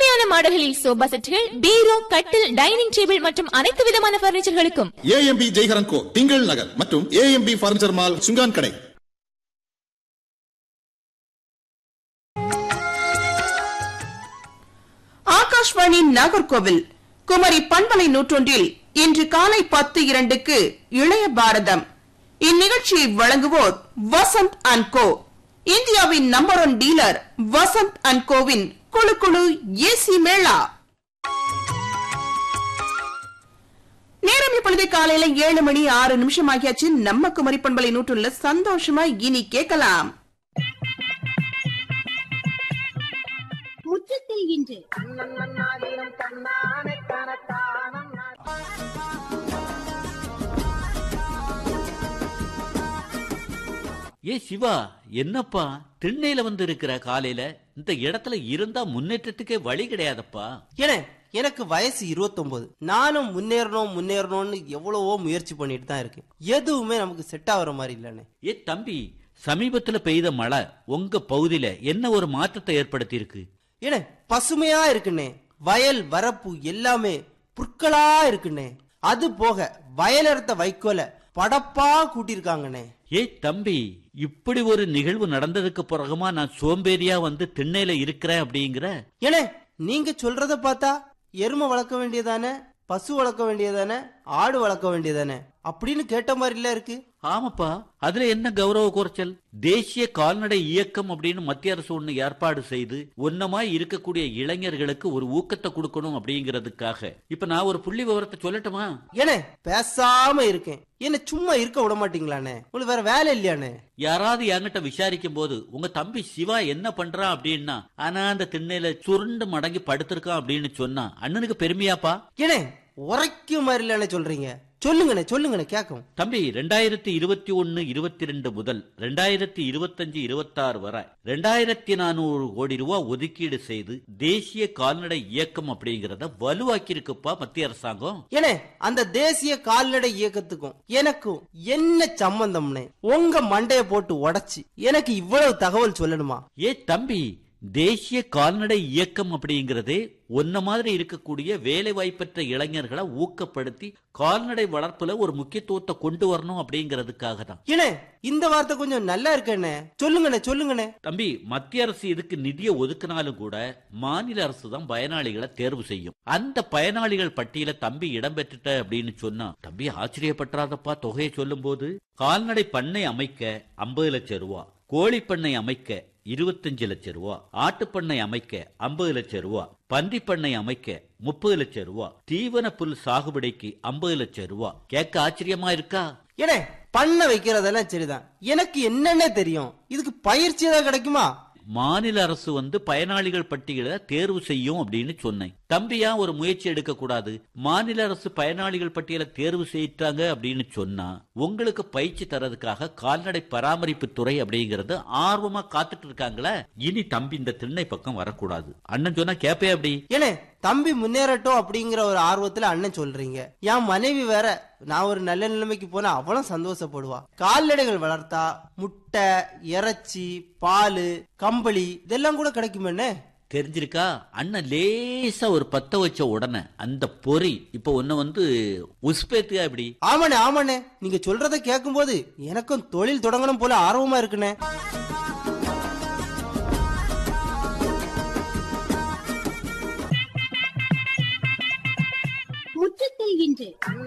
புதுமையான மாடல்களில் சோபா செட்டுகள் பீரோ கட்டில் dining table மற்றும் அனைத்து விதமான பர்னிச்சர்களுக்கும் ஏஎம்பி ஜெய்ஹரன் கோ திங்கள் நகர் மற்றும் ஏஎம்பி பர்னிச்சர் மால் சுங்கான் கடை ஆகாஷ்வாணி நாகர்கோவில் குமரி பண்பலை நூற்றொன்றில் இன்று காலை பத்து இரண்டுக்கு இளைய பாரதம் இந்நிகழ்ச்சியை வழங்குவோர் வசந்த் அண்ட் கோ இந்தியாவின் number one dealer Vasanth and கோவின் குழு குழு ஏசி மேளா நேரம் இப்பொழுது காலையில ஏழு மணி ஆறு நிமிஷம் ஆகியாச்சு நம்ம குமரி பண்பலை நூற்றுல சந்தோஷமா இனி கேட்கலாம் முற்றத்தில் இன்று ஏ சிவா என்னப்பா திண்ணையில வந்து இருக்கிற காலையில இந்த இடத்துல இருந்தா முன்னேற்றத்துக்கே வழி கிடையாதப்பா ஏனே எனக்கு வயசு 29 நானும் முன்னேறணும் முன்னேறணும்னு எவ்வளவோ முயற்சி பண்ணிட்டு தான் இருக்கேன் எதுவுமே நமக்கு செட் ஆகுற மாதிரி இல்லைண்ணே ஏ தம்பி சமீபத்துல பெய்த மழை உங்க பகுதியில என்ன ஒரு மாற்றத்தை ஏற்படுத்தி இருக்கு ஏனே பசுமையா இருக்குண்ணே வயல் வரப்பு எல்லாமே புற்களா இருக்குண்ணே அது போக வயலறுத்த வைக்கோல படப்பா கூட்டியிருக்காங்கண்ணே ஏ தம்பி இப்படி ஒரு நிகழ்வு நடந்ததுக்கு பிறகுமா நான் சோம்பேறியா வந்து திண்ணையில இருக்கிறேன் அப்படிங்கிற ஏனே நீங்க சொல்றத பார்த்தா எருமை வளர்க்க வேண்டியதானே பசு வளர்க்க வேண்டியதானே ஆடு வளர்க்க வேண்டியதானே அப்படின்னு கேட்ட மாதிரில இருக்கு ஆமாப்பா அதுல என்ன கௌரவ குறைச்சல் தேசிய கால்நடை இயக்கம் அப்படின்னு மத்திய அரசு ஒண்ணு ஏற்பாடு செய்து ஒன்னமாய் இருக்கக்கூடிய இளைஞர்களுக்கு ஒரு ஊக்கத்தை கொடுக்கணும் அப்படிங்கிறதுக்காக இப்ப நான் ஒரு புள்ளி விவரத்தை சொல்லட்டுமா ஏனே பேசாம இருக்கேன் என்ன சும்மா இருக்க விட மாட்டீங்களாண்ணே உங்களுக்கு வேற வேலை இல்லையாண்ணே யாராவது என்கிட்ட விசாரிக்கும் போது உங்க தம்பி சிவா என்ன பண்றான் அப்படின்னா ஆனா அந்த திண்ணையில சுருண்டு மடங்கி படுத்திருக்கான் அப்படின்னு சொன்னா அண்ணனுக்கு பெருமையாப்பா ஏனே உரைக்கும் மாதிரி இல்லைண்ணே சொல்றீங்க சொல்லுங்கண்ணே சொல்லுங்கண்ணே கேட்கும் தம்பி ரெண்டாயிரத்தி இருபத்தி ஒன்னு இருபத்தி ரெண்டு முதல் ரெண்டாயிரத்தி இருபத்தஞ்சு இருபத்தாறு வரை ரெண்டாயிரத்தி நானூறு கோடி ரூபாய் ஒதுக்கீடு செய்து தேசிய கால்நடை இயக்கம் அப்படிங்கறத வலுவாக்கி இருக்குப்பா மத்திய அரசாங்கம் ஏனே அந்த தேசிய கால்நடை இயக்கத்துக்கும் எனக்கும் என்ன சம்பந்தம்னே உங்க மண்டைய போட்டு உடைச்சு எனக்கு இவ்வளவு தகவல் சொல்லணுமா ஏ தம்பி தேசிய கால்நடை இயக்கம் அப்படிங்கறது ஒன்ன மாதிரி இருக்கக்கூடிய வேலை வாய்ப்பற்ற இளைஞர்களை ஊக்கப்படுத்தி கால்நடை வளர்ப்புல ஒரு முக்கியத்துவத்தை கொண்டு வரணும் அப்படிங்கிறதுக்காக தான் ஏனே இந்த வார்த்தை கொஞ்சம் நல்லா இருக்கண்ணே சொல்லுங்கண்ணே சொல்லுங்கண்ணே தம்பி மத்திய அரசு இதுக்கு நிதியை ஒதுக்கினாலும் கூட மாநில அரசு தான் பயனாளிகளை தேர்வு செய்யும் அந்த பயனாளிகள் பட்டியல தம்பி இடம்பெற்றுட்ட அப்படின்னு சொன்னா தம்பி ஆச்சரியப்பட்டாதப்பா தொகையை சொல்லும் போது கால்நடை பண்ணை அமைக்க ஐம்பது லட்சம் ரூபா கோழி பண்ணை அமைக்க இருபத்தஞ்சு லட்சம் ரூபா ஆட்டுப்பண்ணை அமைக்க ஐம்பது லட்சம் ரூபா பன்றி பண்ணை அமைக்க முப்பது லட்சம் ரூபா தீவன புல் சாகுபடிக்கு ஐம்பது லட்சம் ரூபா கேட்க ஆச்சரியமா இருக்கா ஏனே பண்ண வைக்கிறதெல்லாம் சரிதான் எனக்கு என்னன்னே தெரியும் இதுக்கு பயிற்சி ஏதாவது கிடைக்குமா மாநில அரசு வந்து பயனாளிகள் பட்டியலை தேர்வு செய்யும் அப்படின்னு சொன்னேன் தம்பியா ஒரு முயற்சி எடுக்க கூடாது மாநில அரசு பயனாளிகள் பட்டியலை தேர்வு செய்யிட்டாங்க அப்படின்னு சொன்னா உங்களுக்கு பயிற்சி தரதுக்காக கால்நடை பராமரிப்பு துறை அப்படிங்கறது ஆர்வமா காத்துட்டு இருக்காங்களே இனி தம்பி இந்த திண்ணை பக்கம் வரக்கூடாது அண்ணன் சொன்னா கேப்பே அப்படி ஏனே தம்பி முன்னேறட்டும் அப்படிங்கிற ஒரு ஆர்வத்துல அண்ணன் சொல்றீங்க என் மனைவி வேற நான் ஒரு நல்ல நிலைமைக்கு போனா அவளும் சந்தோஷப்படுவா கால்நடைகள் வளர்த்தா முட்டை இறைச்சி பால் கம்பளி இதெல்லாம் கூட கிடைக்குமேண்ணே தெரிஞ்சிருக்கா அண்ணன் லேசா ஒரு பத்த வச்ச உடனே அந்த பொறி இப்ப ஒன்ன வந்து உஸ்பேத்தியா இப்படி ஆமாண்ணே ஆமாண்ணே நீங்க சொல்றத கேட்கும்போது எனக்கும் தொழில் தொடங்கணும் போல ஆர்வமா இருக்குண்ணே முற்றத்தில் இன்று